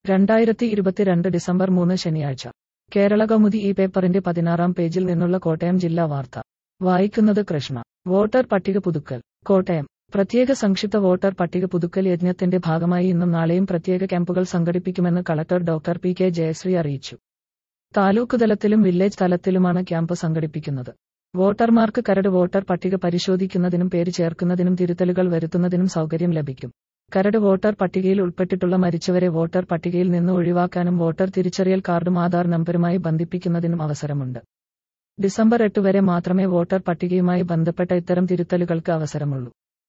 രണ്ടായിരത്തി ഇരുപത്തിരണ്ട് ഡിസംബർ മൂന്ന് ശനിയാഴ്ച കേരള കൗമുദി ഈ പേപ്പറിന്റെ പതിനാറാം പേജിൽ നിന്നുള്ള കോട്ടയം ജില്ലാ വാർത്ത വായിക്കുന്നത് കൃഷ്ണ വോട്ടർ പട്ടിക പുതുക്കൽ കോട്ടയം പ്രത്യേക സംക്ഷിപ്ത വോട്ടർ പട്ടിക പുതുക്കൽ യജ്ഞത്തിന്റെ ഭാഗമായി ഇന്നും നാളെയും പ്രത്യേക ക്യാമ്പുകൾ സംഘടിപ്പിക്കുമെന്ന് collector doctor P K Jayashree അറിയിച്ചു താലൂക്ക് തലത്തിലും വില്ലേജ് തലത്തിലുമാണ് ക്യാമ്പ് സംഘടിപ്പിക്കുന്നത് വോട്ടർമാർക്ക് കരട് വോട്ടർ പട്ടിക പരിശോധിക്കുന്നതിനും പേര് ചേർക്കുന്നതിനും തിരുത്തലുകൾ വരുത്തുന്നതിനും സൗകര്യം ലഭിക്കും കരട് വോട്ടർ പട്ടികയിൽ ഉൾപ്പെട്ടിട്ടുള്ള മരിച്ചവരെ വോട്ടർ പട്ടികയിൽ നിന്ന് ഒഴിവാക്കാനും വോട്ടർ തിരിച്ചറിയൽ കാർഡും ആധാർ നമ്പരുമായി ബന്ധിപ്പിക്കുന്നതിനും അവസരമുണ്ട് ഡിസംബർ എട്ട് വരെ മാത്രമേ വോട്ടർ പട്ടികയുമായി ബന്ധപ്പെട്ട ഇത്തരം തിരുത്തലുകൾക്ക് അവസരമുള്ളൂ